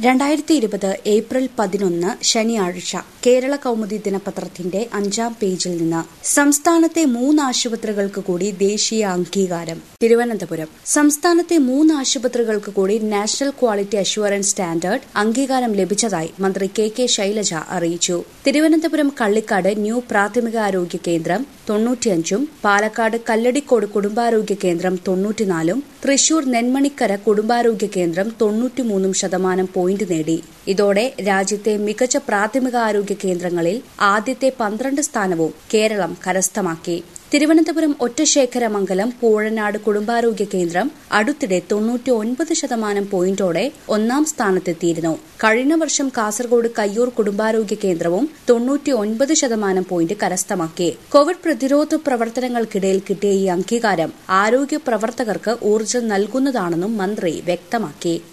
രണ്ടായിരത്തി ഇരുപത് ഏപ്രിൽ പതിനൊന്ന് ശനിയാഴ്ച കേരള കൗമുദി ദിനപത്രത്തിന്റെ അഞ്ചാം പേജിൽ നിന്ന് സംസ്ഥാനത്തെ മൂന്ന് ആശുപത്രികൾക്ക് കൂടി ദേശീയ അംഗീകാരം തിരുവനന്തപുരം സംസ്ഥാനത്തെ മൂന്ന് ആശുപത്രികൾക്ക് കൂടി നാഷണൽ ക്വാളിറ്റി അഷ്വറൻസ് സ്റ്റാൻഡേർഡ് അംഗീകാരം ലഭിച്ചതായി മന്ത്രി കെ കെ ശൈലജ അറിയിച്ചു തിരുവനന്തപുരം കള്ളിക്കാട് ന്യൂ പ്രാഥമികാരോഗ്യ കേന്ദ്രം തൊണ്ണൂറ്റിയഞ്ചും പാലക്കാട് കല്ലടിക്കോട് കുടുംബാരോഗ്യ കേന്ദ്രം തൊണ്ണൂറ്റിനാലും തൃശൂർ നെന്മണിക്കര കുടുംബാരോഗ്യ കേന്ദ്രം തൊണ്ണൂറ്റിമൂന്നും ശതമാനം പോയിന്റ് നേടി ഇതോടെ രാജ്യത്തെ മികച്ച പ്രാഥമികാരോഗ്യ കേന്ദ്രങ്ങളിൽ ആദ്യത്തെ പന്ത്രണ്ട് സ്ഥാനവും കേരളം കരസ്ഥമാക്കി തിരുവനന്തപുരം ഒറ്റശേഖരമംഗലം പൂഴനാട് കുടുംബാരോഗ്യ കേന്ദ്രം അടുത്തിടെ തൊണ്ണൂറ്റി ഒൻപത് ശതമാനം പോയിന്റോടെ ഒന്നാം സ്ഥാനത്തെത്തിയിരുന്നു കഴിഞ്ഞ വർഷം കാസർഗോഡ് കയ്യൂർ കുടുംബാരോഗ്യ കേന്ദ്രവും തൊണ്ണൂറ്റി ഒൻപത് ശതമാനം പോയിന്റ് കരസ്ഥമാക്കി കോവിഡ് പ്രതിരോധ പ്രവർത്തനങ്ങൾക്കിടയിൽ കിട്ടിയ ഈ അംഗീകാരം ആരോഗ്യ പ്രവർത്തകർക്ക് ഊർജ്ജം നൽകുന്നതാണെന്നും മന്ത്രി വ്യക്തമാക്കി